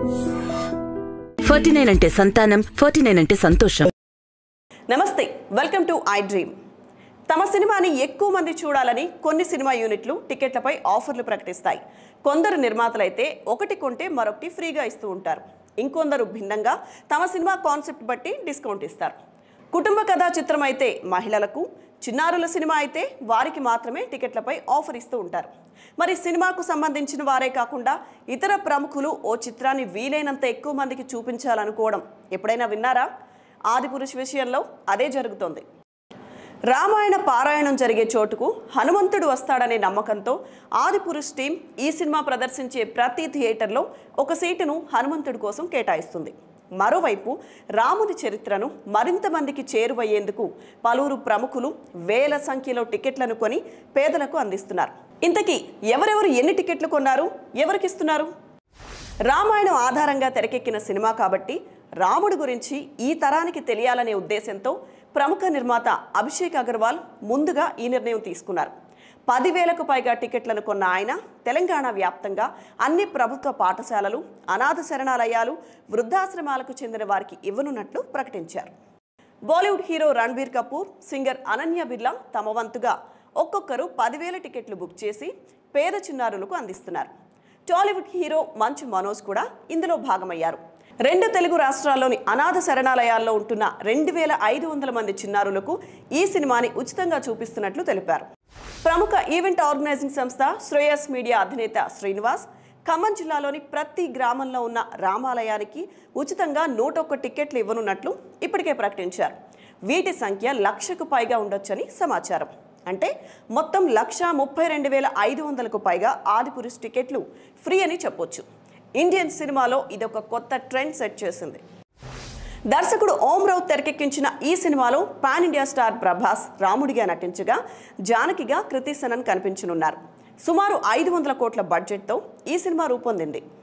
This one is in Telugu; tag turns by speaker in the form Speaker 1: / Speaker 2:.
Speaker 1: ఫార్టీ నైన్ అంటే సంతానం ఫార్టీ నైన్ అంటే సంతోషం
Speaker 2: నమస్తే వెల్కమ్ టు ఐ డ్రీమ్ తమ సినిమాని ఎక్కువ మంది చూడాలని కొన్ని సినిమా యూనిట్లు టికెట్లపై ఆఫర్లు ప్రకటిస్తాయి కొందరు నిర్మాతలైతే ఒకటి కొంటే మరొకటి ఫ్రీగా ఇస్తూ ఉంటారు ఇంకొందరు భిన్నంగా తమ సినిమా కాన్సెప్ట్ బట్టి డిస్కౌంట్ ఇస్తారు కుటుంబ కథా చిత్రం అయితే మహిళలకు చిన్నారుల సినిమా అయితే వారికి మాత్రమే టికెట్లపై ఆఫర్ ఇస్తూ ఉంటారు మరి సినిమాకు సంబంధించిన వారే కాకుండా ఇతర ప్రముఖులు ఓ చిత్రాన్ని వీలైనంత ఎక్కువ మందికి చూపించాలనుకోవడం ఎప్పుడైనా విన్నారా ఆదిపురుష్ విషయంలో అదే జరుగుతోంది రామాయణ పారాయణం జరిగే చోటుకు హనుమంతుడు వస్తాడనే నమ్మకంతో ఆదిపురుష్ టీం ఈ సినిమా ప్రదర్శించే ప్రతి థియేటర్లో ఒక సీటును హనుమంతుడి కోసం కేటాయిస్తుంది మరోవైపు రాముని చరిత్రను మరింత మందికి చేరువయ్యేందుకు పలువురు ప్రముఖులు వేల సంఖ్యలో టికెట్లను కొని పేదలకు అందిస్తున్నారు ఇంతకీ ఎవరెవరు ఎన్ని టికెట్లు కొన్నారు ఎవరికిస్తున్నారు రామాయణం ఆధారంగా తెరకెక్కిన సినిమా కాబట్టి రాముడి గురించి ఈ తరానికి తెలియాలనే ఉద్దేశంతో ప్రముఖ నిర్మాత అభిషేక్ అగర్వాల్ ముందుగా ఈ నిర్ణయం తీసుకున్నారు పదివేలకు పైగా టికెట్లను కొన్న ఆయన తెలంగాణ వ్యాప్తంగా అన్ని ప్రభుత్వ పాఠశాలలు అనాథ శరణాలయాలు వృద్ధాశ్రమాలకు చెందిన వారికి ఇవ్వనున్నట్లు ప్రకటించారు Bollywood hero Ranbir Kapoor singer Ananya Birla తమ వంతుగా ఒక్కొక్కరు పదివేల టికెట్లు బుక్ చేసి పేద చిన్నారులకు అందిస్తున్నారు టాలీవుడ్ హీరో మంచు మనోజ్ కూడా ఇందులో భాగమయ్యారు రెండు తెలుగు రాష్ట్రాల్లోని అనాథ శరణాలయాల్లో ఉంటున్న రెండు వేల ఐదు వందల మంది చిన్నారులకు ఈ సినిమాని ఉచితంగా చూపిస్తున్నట్లు తెలిపారు ప్రముఖ ఈవెంట్ ఆర్గనైజింగ్ సంస్థ శ్రేయస్ మీడియా అధినేత శ్రీనివాస్ ఖమ్మం జిల్లాలోని ప్రతి గ్రామంలో ఉన్న రామాలయానికి ఉచితంగా నూట ఒక్క టికెట్లు ఇవ్వనున్నట్లు ఇప్పటికే ప్రకటించారు వీటి సంఖ్య లక్షకు పైగా ఉండొచ్చని సమాచారం అంటే మొత్తం లక్ష ముప్పై రెండు వేల ఐదు వందలకు పైగా ఆదిపురుష్ టికెట్లు ఫ్రీ అని చెప్పొచ్చు ఇండియన్ సినిమాలో ఇదొక కొత్త ట్రెండ్ సెట్ చేసింది దర్శకుడు ఓం రావు తెరకెక్కించిన ఈ సినిమాలో పాన్ ఇండియా స్టార్ ప్రభాస్ రాముడిగా నటించగా జానకిగా కృతి సనన్ కనిపించనున్నారు సుమారు ఐదు వందల కోట్ల బడ్జెట్తో ఈ సినిమా రూపొందింది